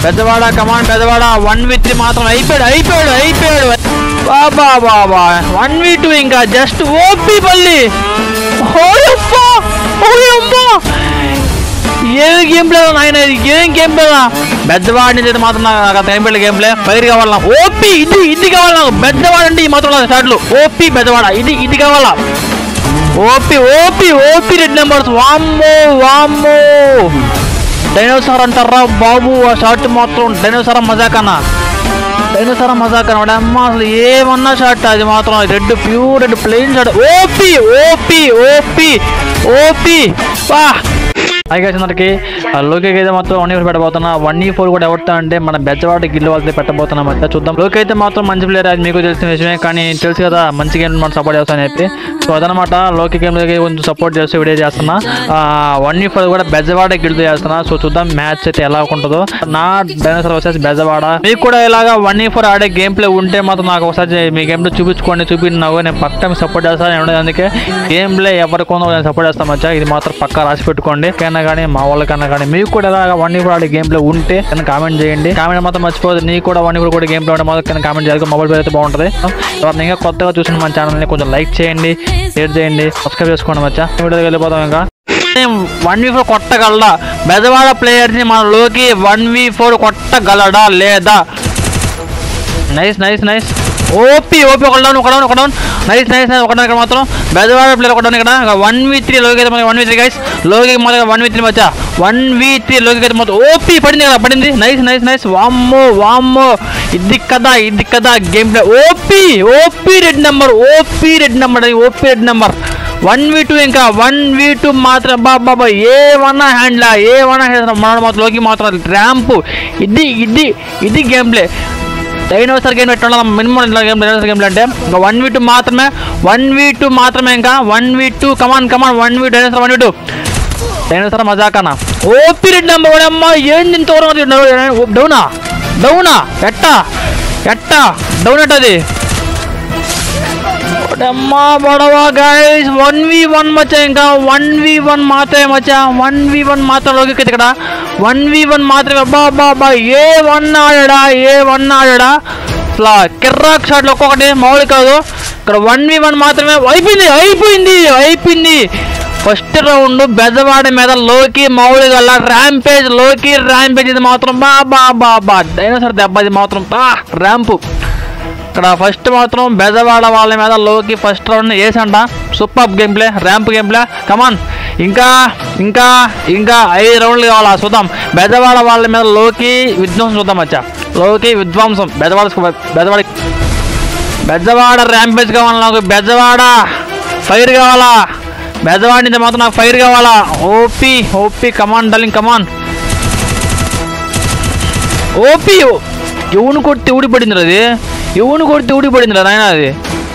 పెద్దవాడ కమాన్ పెద్దవాడ one v three మాత్రం అయిపోయాడు అయిపోయాడు అయిపోయాడు బాబా బాబా వన్ వి టూ ఇంకా జస్ట్ ఓపి మళ్ళీ ఓయమ్మా ఓయమ్మా ఏం గేమ్ ప్లే నాయన ఇది ఏం గేమ్ ప్లేదా పెద్దవాడి నుంచి అయితే మాత్రం నాకు అంత game play game play fire కావాలి నాకు ఓపి ఇది ఇది కావాలి నాకు పెద్దవాడు అంటే ఈ మాత్రం స్టార్ట్లు ఓపి పెద్దవాడ ఇది ఇది కావాలా OP OP OP red numbers వామ్మో వామ్మో డైనోసార్ అంటారా బాబు ఆ షార్ట్ మాత్రం డైనోసార్ మజాకన్నా డైనోసార్ మజాకన్నా అమ్మ అసలు ఏమన్నా షార్ట్ అది మాత్రం red pure red plain short OP OP OP OP వా అలాగే అందరికి లోకేకి అయితే మాత్రం వన్ ఇయర్ పెట్టబోతున్నా వన్ ఈ ఫోర్ కూడా ఎవరితో అంటే మన బెచ్చవాడ గిల్లు వాళ్ళతో పెట్టబోతున్నాం అయితే చూద్దాం లోకి అయితే మాత్రం మంచి ప్లేయర్ అది మీకు తెలిసిన విషయమే కానీ తెలుసు కదా మంచి గేమ్ మనం సపోర్ట్ చేస్తామని చెప్పి సో అదనమాట లోకి గేమ్ కొంచెం సపోర్ట్ చేస్తూ వీడియో చేస్తున్నా వన్ ఈ ఫోర్ కూడా బెజవాడ గిల్తో చేస్తున్నా సో చూద్దాం మ్యాచ్ అయితే ఎలా ఉంటుందో నా డైనోసార్ వచ్చేసి బెజవాడ మీకు కూడా ఇలాగా వన్ ఈ ఫోర్ ఆడే గేమ్ ప్లే ఉంటే మాత్రం నాకు ఒకసారి మీ గేమ్ ప్లే చూపించుకోండి చూపించినావు నేను పక్క సపోర్ట్ చేస్తాను ఏమన్నా అందుకే గేమ్ ప్లే ఎవరికి ఉందో నేను సపోర్ట్ చేస్తాను మచ్చా ఇది మాత్రం పక్కా రాసి పెట్టుకోండి కన్నా కానీ మా వాళ్ళకన్నా కానీ మీకు కూడా ఇలాగా వన్ ఇయర్ ఆడే గేమ్ ప్లే ఉంటే కింద కామెంట్ చేయండి కామెంట్ మాత్రం మర్చిపోదు నీకు కూడా వన్ ఇయర్ కూడా గేమ్ ప్లే ఉంటే మాత్రం కింద కామెంట్ చేయాలి మొబైల్ పేరు అయితే బాగుంటుంది ఎవరైనా ఇంకా కొత్తగా చూసిన మన ఛానల్ని కొంచెం లైక్ చేయండి షేర్ చేయండి సబ్స్క్రైబ్ చేసుకోండి మచ్చా వీడియోకి వెళ్ళిపోతాం ఇంకా వన్ వి ఫోర్ కొట్టగలడా బెజవాడ ప్లేయర్ని మనలోకి వన్ వి ఫోర్ కొట్టగలడా లేదా nice nice nice OP OP ఒక డౌన్ ఒక డౌన్ ఒక డౌన్ నైస్ నైస్ నైస్ ఒక డౌన్ ఇక్కడ మాత్రం బెజవాడ ప్లేయర్ ఒక డౌన్ ఇక్కడ వన్ వి త్రీ లోకి అయితే మనకి వన్ వి త్రీ గైస్ లోకి మొదటి వన్ వి త్రీ వచ్చా వన్ వి త్రీ లోకి అయితే మొత్తం ఓపి పడింది కదా పడింది నైస్ నైస్ నైస్ వామ్మో వామ్మో ఇది కదా ఇది కదా game play OP OP red number OP red number OP red number one v two ఇంకా వన్ వి టూ మాత్రం బాబా ఏమన్నా హ్యాండ్లా ఏమన్నా హ్యాండ్ మన మాత్రం లోకి మాత్రం ర్యాంప్ ఇది ఇది ఇది గేమ్ ప్లే డైనోసర్ గేమ్ ఎట్లా మినిమం ఇట్లా గేమ్ డైనోసర్ గేమ్ అంటే ఇంకా వన్ వి టూ మాత్రమే వన్ వి టూ మాత్రమే ఇంకా one v two come on come on one v dinosaur one v two dinosaur మజాకనా ఓపి రెడ్ నెంబర్ అమ్మా ఏంది ఇంత డౌనా డౌనా ఎట్టా ఎట్టా డౌన్ ఎట్టది అమ్మా బడవా గైస్ వన్ వి వన్ మచ్చా ఇంకా వన్ వి వన్ మాత్రమే మచ్చా వన్ వి వన్ మాత్రం లోకి ఇక్కడ వన్ వి వన్ మాత్రమే అబ్బా అబ్బా అబ్బా ఏ వన్ ఆడాడా ఏ వన్ ఆడాడా అసలు కిర్రాక్ షాట్లు ఒక్కొక్కటి మామూలు కాదు ఇక్కడ వన్ వి వన్ మాత్రమే అయిపోయింది అయిపోయింది అయిపోయింది ఫస్ట్ రౌండ్ బెజవాడ మీద లోకి మామూలుగా ర్యాంపేజ్ లోకి ర్యాంపేజ్ ఇది మాత్రం బా బా బా బా డైనోసార్ దెబ్బ ఇది మాత్రం బా ర్యాంపు ఇక్కడ ఫస్ట్ మాత్రం బెజవాడ వాళ్ళ మీద లోకి ఫస్ట్ రౌండ్ వేసంట super game play ramp game play come on ఇంకా ఇంకా ఇంకా ఐదు రౌండ్లు కావాలా చూద్దాం బెజవాడ వాళ్ళ మీద లోకి విధ్వంసం చూద్దాం వచ్చా లోకి విధ్వంసం బెజవాడ బెజవాడ బెజవాడ ర్యాంపేజ్ కావాలి నాకు బెజవాడ ఫైర్ కావాలా బెజవాడ నుంచి మాత్రం నాకు ఫైర్ కావాలా OP OP come on darling come on OP ఎవను కొడితే ఊడిపడింది అది ఎవను కొడితే ఊడిపడింది నాయన అది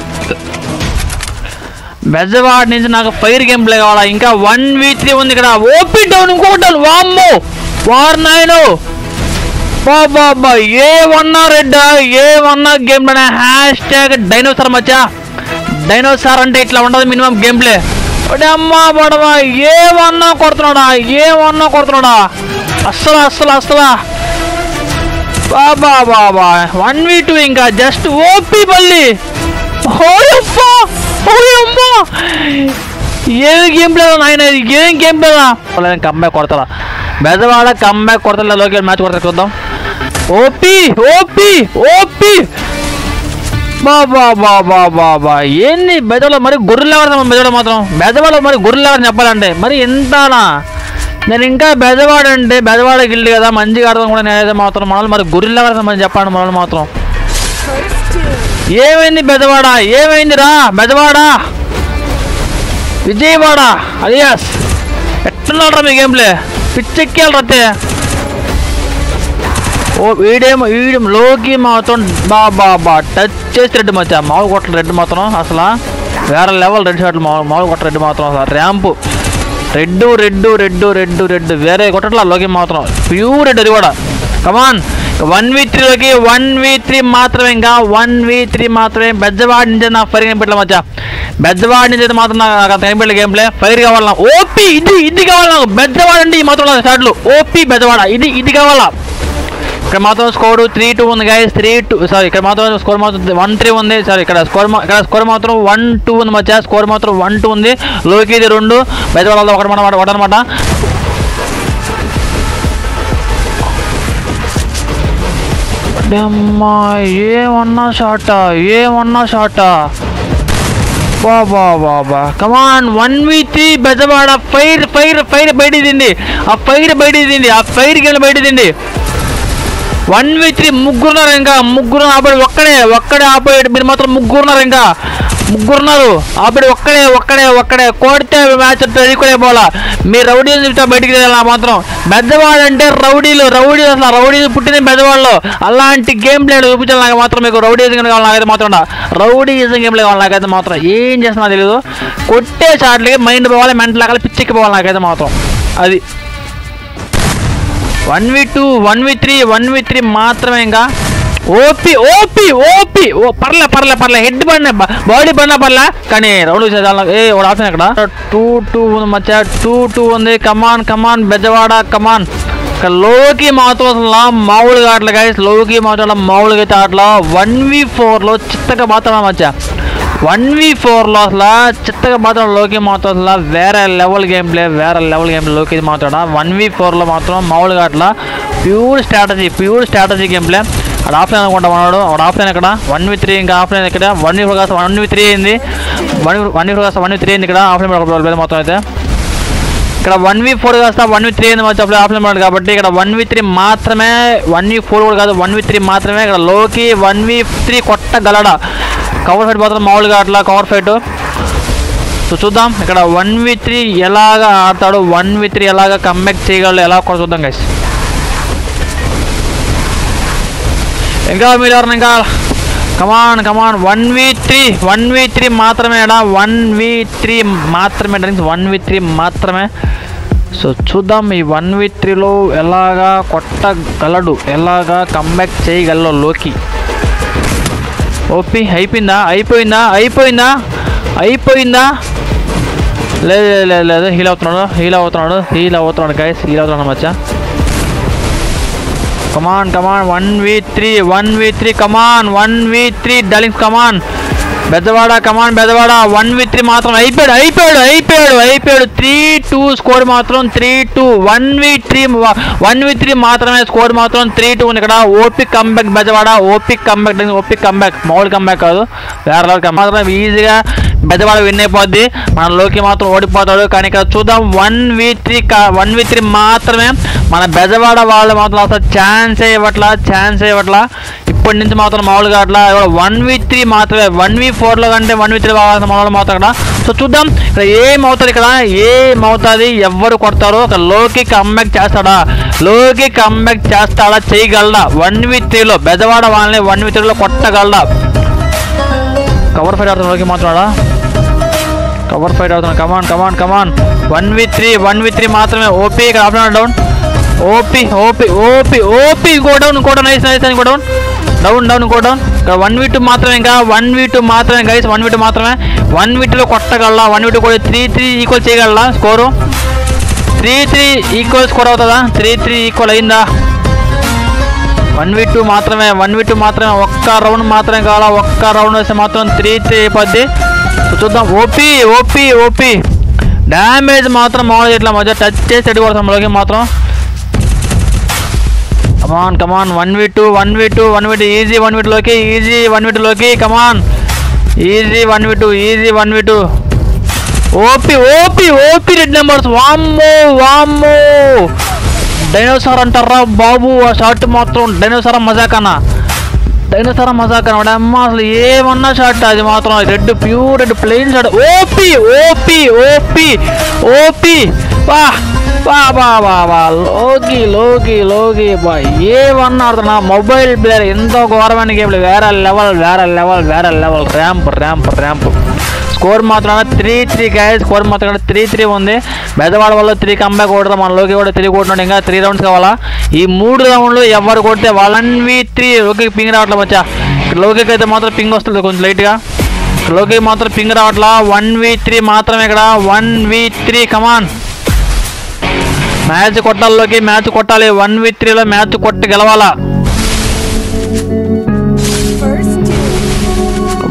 బెజవాడ నుంచి నాకు ఫైర్ గేమ్ ప్లే కావాలా ఇంకా వన్ వీ త్రీ ఉంది ఇక్కడ ఓపి డౌన్ ఇంకొకటి డౌన్ వామ్మో వార్ నాయను బాబా ఏ వన్నా రెడ్ ఏ వన్నా game play hashtag dinosaur మచ్చా డైనోసార్ అంటే ఇట్లా ఉండదు మినిమం గేమ్ ప్లే అమ్మా పడవా ఏ వన్నా కొడుతున్నాడా ఏ వన్నా కొడుతున్నాడా అస్సలు అస్సలు అస్సలా బాబా బాబా వన్ వి టూ ఇంకా జస్ట్ ఓపి మళ్ళీ ఓయమ్మా ఓయమ్మా ఏం గేమ్ లేదా నాయన ఇది ఏం గేమ్ లేదా కంబ్యాక్ కొడతారా బెదవాడ కంబ్యాక్ కొడతా లోకల్ మ్యాచ్ కొడతా చూద్దాం ఓపి ఓపి ఓపి బాబా బాబా బాబా ఏంది బెదవాడ మరి గొర్రెలు ఎవరు బెదవాడ మాత్రం బెదవాడ మరి గొర్రెలు ఎవరు చెప్పాలంటే మరి ఎంతనా నేను ఇంకా బెజవాడ అంటే బెజవాడ గిల్లి కదా మంచిగా ఆడదాం కూడా నేనైతే మాత్రం మనల్ని మరి గురిల్లా ఆడదాం మరి చెప్పండి మనల్ని మాత్రం ఏమైంది బెజవాడ ఏమైందిరా బెజవాడ విజయవాడ అలియాస్ ఎట్లున్నారా మీ గేమ్లే పిచ్చెక్కేయాలి రత్తే ఓ వీడేమో వీడి లోకి మాత్రం బా బా బా టచ్ చేసి రెడ్ మచ్చా మామూలు కొట్ల రెడ్ మాత్రం అసలు వేరే లెవెల్ రెడ్ షాట్లు మామూలు మామూలు కొట్ల రెడ్ మాత్రం అసలు ramp red red red red red వేరే కొట్టట్లా లోకి మాత్రం ప్యూర్ రెడ్ అది కూడా కమాన్ వన్ వి త్రీలోకి వన్ వి త్రీ మాత్రమే ఇంకా వన్ వి త్రీ మాత్రమే బెద్దవాడి నుంచి నా ఫైర్ గేమ్ పెట్టలే మధ్య బెద్దవాడి నుంచి అయితే మాత్రం నాకు అంత గేమ్ పెట్టలే గేమ్ ప్లే ఫైర్ కావాలి నాకు ఓపి ఇది ఇది కావాలి నాకు బెద్దవాడ అంటే ఈ మాత్రం షాట్లు ఓపి బెద్దవాడ ఇది ఇది కావాలా ఇక్కడ మాత్రం స్కోర్ త్రీ టూ ఉంది గైస్ త్రీ టూ సారీ ఇక్కడ మాత్రం స్కోర్ మాత్రం వన్ త్రీ ఉంది సారీ ఇక్కడ స్కోర్ మా- ఇక్కడ స్కోర్ మాత్రం వన్ టూ ఉంది మధ్య స్కోర్ మాత్రం వన్ టూ ఉంది లోకి ఇది రెండు బెజవాడలో ఒకటి మన ఒకటి అనమాట అమ్మా ఏమన్నా షాటా ఏమన్నా షాటా బాబా బాబా come on one v three Bezawada fire fire fire బయట తింది ఆ ఫైర్ బయట తింది ఆ ఫైర్ గేమ్ బయట తింది వన్ వి త్రీ ముగ్గురున్నారు ఇంకా ముగ్గురు ఆపడి ఒక్కడే ఒక్కడే ఆపేడు మీరు మాత్రం ముగ్గురున్నారు ఇంకా ముగ్గురున్నారు ఆపడి ఒక్కడే ఒక్కడే ఒక్కడే కొడితే మ్యాచ్ కూడా పోలా మీ రౌడీలు చూస్తే బయటికి వెళ్ళాలి మాత్రం పెద్దవాడు అంటే రౌడీలు రౌడీలు అసలు రౌడీలు పుట్టిన పెద్దవాళ్ళు అలాంటి గేమ్ ప్లే చూపించాలి నాకు మాత్రం మీకు రౌడీజం కావాలి నాకైతే మాత్రం రౌడీజం గేమ్ ప్లే కావాలి నాకైతే మాత్రం ఏం చేస్తున్నా తెలియదు కొట్టే షాట్లకి మైండ్ పోవాలి మెంటల్ ఆకలి పిచ్చికి పోవాలి నాకైతే మాత్రం అది one v two one v three one v three మాత్రమే ఇంకా ఓపి ఓపి ఓపి ఓ పర్లే పర్లే పర్లే హెడ్ పడిన బాడీ పడినా పర్లే కానీ రౌండ్ చేయాలి ఏ ఒకటి ఆప్షన్ అక్కడ టూ టూ ఉంది మధ్య టూ టూ ఉంది కమాన్ కమాన్ బెజవాడ కమాన్ ఇక్కడ లోకి మాత్రం అసలు మామూలుగా ఆటలు గైస్ లోకి మాత్రం మామూలుగా అయితే ఆటలో వన్ వి ఫోర్లో చిత్తగా మాత్రం మధ్య వన్ వి ఫోర్లో అసలు చిత్తగా మాత్రం లోకి మాత్రం అసలు వేరే లెవెల్ గేమ్ ప్లే వేరే లెవెల్ గేమ్ లోకి మాత్రం వన్ వి ఫోర్లో మాత్రం మామూలుగా అట్లా pure strategy pure strategy game play అక్కడ ఆఫ్లైన్ అనుకుంటా మనవాడు అక్కడ ఆఫ్లైన్ ఇక్కడ వన్ వి త్రీ ఇంకా ఆఫ్లైన్ ఇక్కడ వన్ వి ఫోర్ కాస్త వన్ వి త్రీ అయింది వన్ వన్ వి ఫోర్ కాస్త వన్ వి త్రీ అయింది ఇక్కడ ఆఫ్లైన్ మొత్తం అయితే ఇక్కడ వన్ వి ఫోర్ కాస్త వన్ వి త్రీ అయింది వచ్చి అప్పుడు ఆప్షన్ పడ్డది కాబట్టి ఇక్కడ వన్ వి త్రీ మాత్రమే వన్ వి ఫోర్ కూడా కాదు వన్ వి త్రీ మాత్రమే ఇక్కడ లోకి వన్ వి త్రీ కొట్టగలడా కవర్ ఫైట్ మాత్రం మామూలుగా అట్లా కవర్ ఫైట్ సో చూద్దాం ఇక్కడ వన్ వి త్రీ ఎలాగా ఆడతాడు వన్ వి త్రీ ఎలాగా కమ్బ్యాక్ చేయగలడు ఎలా కూడా చూద్దాం గైస్ ఇంకా మీరు ఎవరైనా ఇంకా come on come on one v three one v three మాత్రమే వన్ వి త్రీ మాత్రమే వన్ వి త్రీ మాత్రమే సో చూద్దాం ఈ వన్ వి త్రీలో ఎలాగా కొట్టగలడు ఎలాగా కమ్బ్యాక్ చేయగలడు లోకి ఓపి అయిపోయిందా అయిపోయిందా అయిపోయిందా అయిపోయిందా లేదు లేదు, లేదు లేదు హీల్ అవుతున్నాడు హీల్ అవుతున్నాడు హీల్ అవుతున్నాడు గైస్ హీల్ అవుతున్నాడు మచ్చా come on come on one v three one v three come on one v three darlings come on Bezawada come on Bezawada one v three మాత్రం అయిపోయాడు అయిపోయాడు అయిపోయాడు అయిపోయాడు త్రీ టూ స్కోర్ మాత్రం three two one v three one v three మాత్రమే score మాత్రం త్రీ టూ ఉంది ఇక్కడ epic comeback Bezawada epic comeback epic comeback మామూలు కంబ్యాక్ కాదు వేరే లెవెల్ మాత్రం ఈజీగా బెజవాడ విన్ అయిపోద్ది మన లోకి మాత్రం ఓడిపోతాడు కానీ ఇక్కడ చూద్దాం one v three one v three మాత్రమే మన బెజవాడ వాళ్ళు మాత్రం అసలు ఛాన్స్ ఇవ్వట్లా ఛాన్స్ ఇవ్వట్లా ఇప్పటి నుంచి మాత్రం మామూలుగా అట్లా వన్ వి త్రీ మాత్రమే వన్ వి ఫోర్లో కంటే వన్ వి త్రీ కావాల్సిన మన వాళ్ళు మాత్రం ఇక్కడ సో చూద్దాం ఇక్కడ ఏమవుతుంది ఇక్కడ ఏమవుతుంది ఎవరు కొడతారో ఒక లోకి కమ్బ్యాక్ చేస్తాడా లోకి కమ్బ్యాక్ చేస్తాడా చేయగలడా వన్ వి త్రీలో బెజవాడ వాళ్ళని వన్ వి త్రీలో కొట్టగలడా కవర్ ఫైట్ ఆడుతున్న లోకి మాత్రమా కవర్ ఫైట్ అవుతున్నాడు come on come on come on one v three one v three మాత్రమే ఓపీ ఇక్కడ off down OP OP OP OP ఇంకో డౌన్ ఇంకో డౌన్ నైస్ నైస్ ఇంకో డౌన్ డౌన్ డౌన్ ఇంకో డౌన్ ఇక్కడ వన్ వి టూ మాత్రమే ఇంకా వన్ వి టూ మాత్రమే గైస్ వన్ వి టూ మాత్రమే వన్ వి టూలో కొట్టగలరా వన్ వి టూ కూడా త్రీ త్రీ ఈక్వల్ చేయగలరా score three three equal score అవుతుందా త్రీ త్రీ ఈక్వల్ అయిందా వన్ వి టూ మాత్రమే వన్ వి టూ మాత్రమే ఒక్క రౌండ్ మాత్రమే కావాలా ఒక్క రౌండ్ వేస్తే మాత్రం త్రీ త్రీ అయిపోద్ది సో చూద్దాం ఓపీ ఓపీ ఓపీ డ్యామేజ్ మాత్రం మామూలుగా ఇట్లా మధ్య టచ్ చేసి ఎడి కొడతాం లోకి మాత్రం come on come on one v two one v two one v two easy one v లోకి ఈజీ వన్ వి లోకి come on easy one v two easy one v two OP OP OP red numbers వామ్మో వామ్మో dinosaur అంటారా బాబు ఆ short మాత్రం dinosaur మజాకన్నా dinosaur మజాకన్నా వాడు అమ్మ అసలు ఏమన్నా షార్ట్ అది మాత్రం red pure red plain short OP OP OP OP వా వా వా వా వా లోకి లోకి లోకి బా ఏమన్నా ఆడుతున్నా మొబైల్ ప్లేయర్ ఎంతో ఘోరమైన గేమ్ వేరే లెవెల్ వేరే లెవెల్ వేరే level ramp ramp ramp score మాత్రం త్రీ త్రీ గాయ స్కోర్ మాత్రం త్రీ త్రీ ఉంది బెదవాడ వల్ల త్రీ కంబ్యాక్ కొడతాం మన లోకి కూడా త్రీ కొట్టినాడు ఇంకా త్రీ రౌండ్స్ కావాలా ఈ మూడు రౌండ్లు ఎవరు కొడితే వన్ వి త్రీ లోకి పింగ్ రావట్లేదు మచ్చా లోకికి అయితే మాత్రం పింగ్ వస్తుంది కొంచెం లైట్గా లోకి మాత్రం పింగ్ రావట్లా వన్ వి త్రీ మాత్రమే ఇక్కడ one v three come on match కొట్టాల్లోకి మ్యాచ్ కొట్టాలి వన్ వి త్రీలో మ్యాచ్ కొట్టి గెలవాలా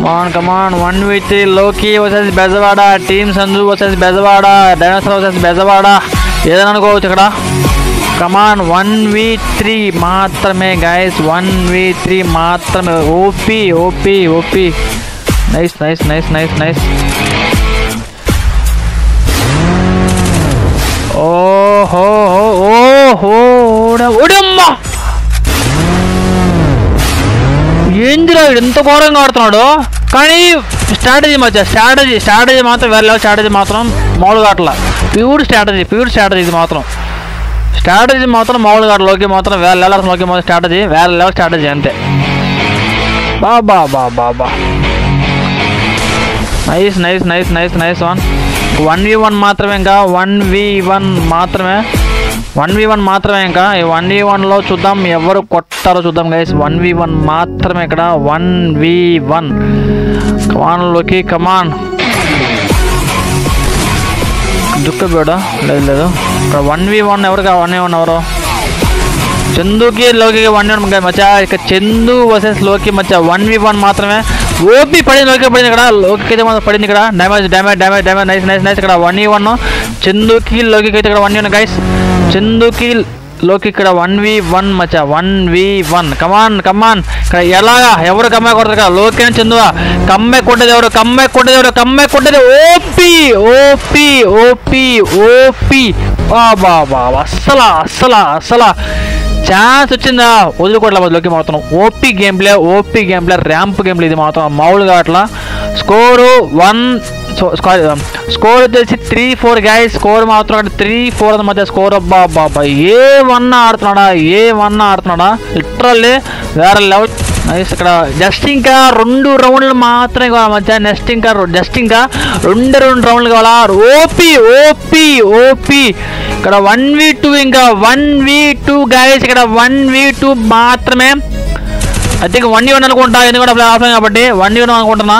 కమాన్ కమాన్ వన్ విత్ లోకి versus Bezawada team Sanju versus Bezawada dinosaur versus Bezawada ఏదైనా అనుకోవచ్చు ఇక్కడ కమాన్ వన్ వి త్రీ మాత్రమే గైస్ వన్ వి త్రీ మాత్రమే OP OP OP nice nice nice nice nice ఓహో ఓహో ఉడమ్మా ఏందిరా వీడు ఎంత ఘోరంగా ఆడుతున్నాడు కానీ స్ట్రాటజీ మధ్య స్ట్రాటజీ స్ట్రాటజీ మాత్రం వేరే లెవెల్ స్ట్రాటజీ మాత్రం మామూలుగా అట్లా ప్యూర్ స్ట్రాటజీ ప్యూర్ స్ట్రాటజీ ఇది మాత్రం స్ట్రాటజీ మాత్రం మామూలుగా లోకి మాత్రం వేరే లెవెల్ లోకి మాత్రం స్ట్రాటజీ వేరే లెవెల్ స్ట్రాటజీ అంతే బాబా బాబా బా nice nice nice nice nice one one v one మాత్రమే ఇంకా వన్ వి వన్ మాత్రమే వన్ వి వన్ మాత్రమే ఇంకా ఈ వన్ వి వన్లో చూద్దాం ఎవరు కొట్టారో చూద్దాం గైస్ వన్ వి వన్ మాత్రమే ఇక్కడ వన్ వి వన్ కమాన్లోకి కమాన్ దుఃఖపేడ లేదు లేదు ఇక్కడ వన్ వి వన్ ఎవరు వన్ వి వన్ ఎవరు చందుకి లోకి వన్ వన్ మచ్చా ఇక చందు వర్సెస్ లోకి మచ్చా వన్ వి వన్ మాత్రమే ఓపి పడింది లోకి పడింది ఇక్కడ లోకి అయితే మాత్రం పడింది ఇక్కడ damage damage damage damage nice nice nice ఇక్కడ వన్ వి వన్ చందుకి లోకి అయితే ఇక్కడ వన్ వన్ గైస్ చందుకి లోకి ఇక్కడ వన్ వి వన్ మచ్చా one v one come on come on ఇక్కడ ఎలాగా ఎవరు కమ్మే కొడతారు ఇక్కడ లోకి అని చందువా కమ్మే కొట్టేది ఎవరు కమ్మే కొట్టేది ఎవరు కమ్మే కొట్టేది ఓపి ఓపి ఓపి ఓపి బా బా అస్సలా అస్సలా అస్సలా ఛాన్స్ వచ్చిందా వదులుకోవట్లే వదిలోకి మాత్రం OP game play OP game play ramp game play ఇది మాత్రం మామూలుగా అట్లా స్కోరు వన్ స్కోర్ వచ్చేసి త్రీ ఫోర్ గాయస్ స్కోర్ మాత్రం త్రీ ఫోర్ మధ్య స్కోర్ అబ్బా అబ్బా అబ్బా ఏ వన్ ఆడుతున్నాడా ఏ వన్ ఆడుతున్నాడా లిటరల్లీ వేరే లెవెల్ నైస్ ఇక్కడ జస్ట్ ఇంకా రెండు రౌండ్లు మాత్రమే కావాలి మధ్య నెక్స్ట్ ఇంకా జస్ట్ ఇంకా రెండు రెండు రౌండ్లు కావాలా ఓపీ ఓపీ ఓపీ ఇక్కడ వన్ వి టూ ఇంకా వన్ వి టూ గాయస్ ఇక్కడ వన్ వి టూ మాత్రమే ఐ థింక్ వన్ వన్ అనుకుంటా ఎందుకంటే ఆఫ్లైన్ కాబట్టి వన్ వన్ అనుకుంటున్నా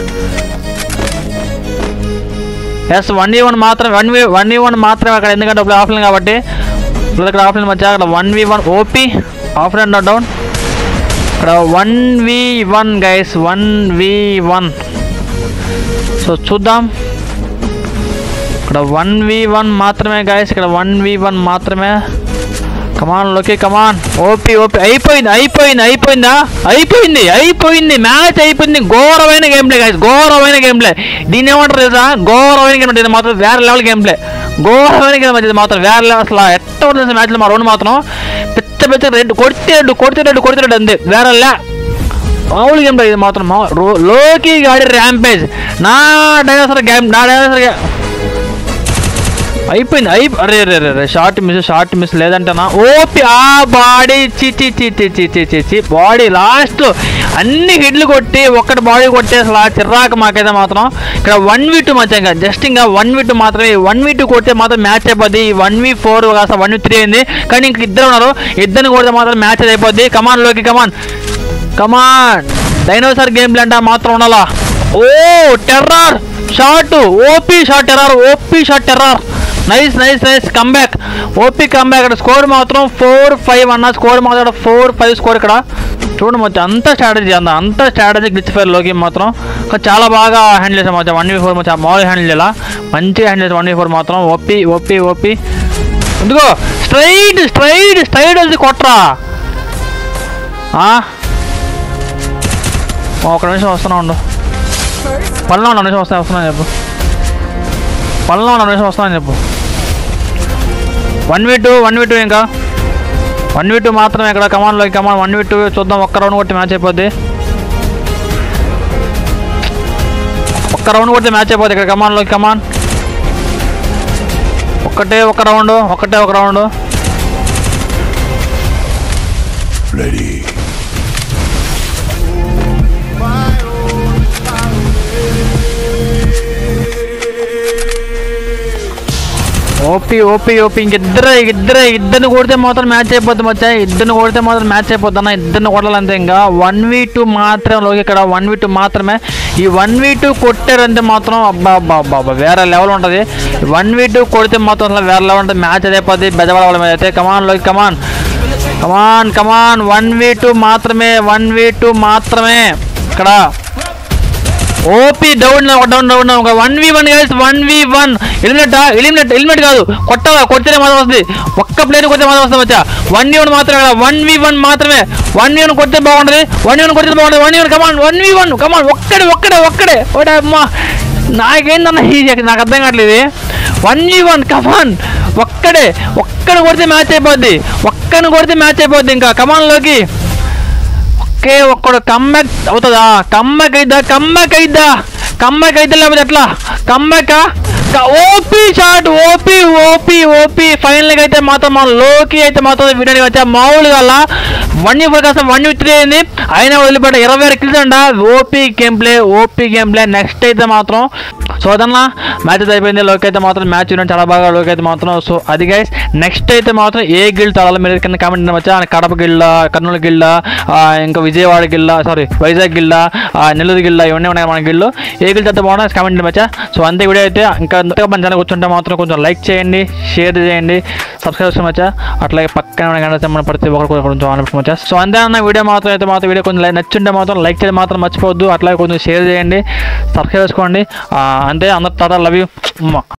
ఎస్ వన్ వన్ మాత్రం వన్ వి వన్ వన్ మాత్రమే అక్కడ ఎందుకంటే ఇప్పుడు ఆఫ్లైన్ కాబట్టి ఇప్పుడు ఇక్కడ ఆఫ్లైన్ మధ్య అక్కడ one v one OP offline down ఇక్కడ one v one guys one v one so చూద్దాం ఇక్కడ వన్ వి వన్ మాత్రమే గాయస్ ఇక్కడ వన్ వి వన్ మాత్రమే కమాన్ లోకి కమాన్ ఓపి ఓపి అయిపోయింది అయిపోయింది అయిపోయిందా అయిపోయింది అయిపోయింది మ్యాచ్ అయిపోయింది ఘోరమైన గేమ్ ప్లే గాయస్ ఘోరమైన గేమ్ ప్లే దీన్ని ఏమంటారు తెలుసా ఘోరమైన గేమ్ ప్లే ఇది మాత్రం వేరే లెవెల్ గేమ్ ప్లే ఘోరమైన గేమ్ ఇది మాత్రం వేరే లెవెల్ అసలు ఎట్ట ఉంటుంది మ్యాచ్లో మా రెండు మాత్రం పెద్ద పెద్ద రెడ్ కొడితే రెడ్డు కొడితే రెడ్డు కొడితే రెడ్డు అంతే వేరే లే మామూలు గేమ్ ప్లే ఇది మాత్రం మామూలు రో- లోకి గాడి ర్యాంపేజ్ నా డైనోసర్ గేమ్ నా డైనోసర్ గేమ్ అయిపోయింది అయి అరే అరే అరే, అరే షార్ట్ మిస్ షార్ట్ మిస్ లేదంటనా ఓపి ఆ బాడీ చి చి చి చి చి చి చి చి బాడీ లాస్ట్ అన్ని హిడ్లు కొట్టి ఒక్కటి బాడీ కొట్టేసి అసలు ఆ చిర్రాకు మాకైతే మాత్రం ఇక్కడ వన్ వి టూ మధ్య ఇంకా జస్ట్ ఇంకా వన్ వి టూ మాత్రమే వన్ వి టూ కొడితే మాత్రం మ్యాచ్ అయిపోద్ది వన్ వి ఫోర్ కాస్త వన్ వి త్రీ అయింది కానీ ఇంక ఇద్దరు ఉన్నారు ఇద్దరిని కొడితే మాత్రం మ్యాచ్ అయిపోద్ది కమాన్ లోకి come on come on dinosaur game play అంటే మాత్రం ఉండాలా ఓ terror shot OP shot terror OP shot terror nice nice nice comeback OP comeback ఇక్కడ స్కోర్ మాత్రం ఫోర్ ఫైవ్ అన్న స్కోర్ మాత్రం ఫోర్ ఫైవ్ స్కోర్ ఇక్కడ చూడండి మొత్తం అంత స్ట్రాటజీ అంత అంత స్ట్రాటజీ గ్లిచ్ ఫైర్ లోకి మాత్రం ఇంకా చాలా బాగా హ్యాండిల్ చేసాం మొత్తం వన్ వీ ఫోర్ మొత్తం మామూలుగా హ్యాండిల్ చేయాల మంచిగా హ్యాండిల్ చేసాం వన్ వీ ఫోర్ మాత్రం ఓపీ ఓపీ ఓపీ ఎందుకో స్ట్రైట్ స్ట్రైట్ స్ట్రైట్ వచ్చి కొట్రా ఆ? ఒక నిమిషం వస్తున్నా ఉండు పళ్ళలో ఉన్న నిమిషం వస్తా వస్తున్నా చెప్పు పళ్ళలో ఉన్న నిమిషం వస్తున్నా చెప్పు one v two one v two ఇంకా వన్ వీ టూ మాత్రమే ఇక్కడ కమాన్లో కమాన్ వన్ వీ టూ చూద్దాం ఒక్క రౌండ్ కొట్టి మ్యాచ్ అయిపోద్ది ఒక్క రౌండ్ కొడితే మ్యాచ్ అయిపోద్ది ఇక్కడ కమాన్లో కమాన్ ఒక్కటే ఒక రౌండ్ ఒక్కటే ఒక round Ready. OP OP OP ఇంకిద్దరు ఇద్దరు ఇద్దరిని కొడితే మాత్రం మ్యాచ్ అయిపోద్ది మచ్చా ఇద్దరిని కొడితే మాత్రం మ్యాచ్ అయిపోద్ది అన్న ఇద్దరిని కొట్టాలంతే ఇంకా వన్ వీ టూ మాత్రమే లోకి ఇక్కడ వన్ వీ టూ మాత్రమే ఈ వన్ వీ టూ కొట్టారంటే మాత్రం అబ్బా అబ్బా అబ్బా అబ్బా వేరే లెవెల్ ఉంటుంది వన్ వీ టూ కొడితే మాత్రం అసలు వేరే లెవెల్ ఉంటుంది మ్యాచ్ అయిపోద్ది బెజవాడ వాళ్ళ మీద అయితే కమాన్ లోకి come on come on come on one v two మాత్రమే వన్ వీ టూ మాత్రమే ఇక్కడ ఓపీ డౌన్ డౌన్ డౌన్ ఒక one v one guys one v one eliminate eliminate eliminate కాదు కొట్టాలా కొడితేనే మాత్రం వస్తుంది ఒక్క ప్లేట్ కొడితే మాత్రం వస్తుంది మచ్చా వన్ వి వన్ మాత్రమే కదా వన్ వి వన్ మాత్రమే వన్ వి వన్ కొడితే బాగుంటుంది వన్ వి వన్ కొడితే బాగుంటుంది one v one come on one v one come on ఒక్కడే ఒక్కడే ఒక్కడే ఒకటే అమ్మా నాకేందన్న ఈ నాకు అర్థం కావట్లేదు వన్ వి వన్ కమాన్ ఒక్కడే ఒక్కడు కొడితే మ్యాచ్ అయిపోద్ది ఒక్కడిని కొడితే మ్యాచ్ అయిపోద్ది ఇంకా కమాన్లోకి ఒకే ఒక్కడు కమ్బ్యాక్ అవుతుందా కమ్బ్యాక్ అయిద్దా కమ్బ్యాక్ అయిద్దా కమ్బ్యాక్ అయితే లేకపోతే ఎట్లా comeback OP shot OP OP OP ఫైనల్గా అయితే మాత్రం మా లోకి అయితే మాత్రం వీడియోని వచ్చా మామూలుగా అలా వన్ ఫోర్ కాస్త వన్ త్రీ అయింది అయినా వదిలిపెట్ట ఇరవై ఆరు కిల్స్ అంట OP game play OP game play next అయితే మాత్రం సో అదన్నా మ్యాచ్ అయితే అయిపోయింది లోకి అయితే మాత్రం మ్యాచ్ చూడండి చాలా బాగా లోకి అయితే మాత్రం సో అది గైస్ నెక్స్ట్ అయితే మాత్రం ఏ గిల్డ్ తాడాలి మీరు కింద కామెంట్ వచ్చా కడప గిల్లా కర్నూలు గిల్లా ఇంకా విజయవాడ గిల్లా సారీ వైజాగ్ గిల్లా ఆ, నెల్లూరు గిల్లా ఇవన్నీ ఉన్నాయి మన గిల్లు ఏ గిల్డ్ అయితే బాగున్నా కామెంట్ మచ్చా సో అంతే వీడియో అయితే ఇంకా అంతగా మన ఛానల్ కూర్చుంటే మాత్రం కొంచెం లైక్ చేయండి షేర్ చేయండి సబ్స్క్రైబ్ చేసుకోవచ్చా అట్లాగే పక్కన ఉన్న గంట మన ప్రతి ఒక్కరు కూడా కొంచెం ఆలోచించవచ్చా సో అంతే అన్న వీడియో మాత్రం అయితే మాత్రం వీడియో కొంచెం like నచ్చుంటే మాత్రం లైక్ చేయడం మాత్రం మర్చిపోవద్దు అట్లాగే కొంచెం షేర్ చేయండి సబ్స్క్రైబ్ చేసుకోండి ఆ, అంతే అందరు టాటా లవ్ యూ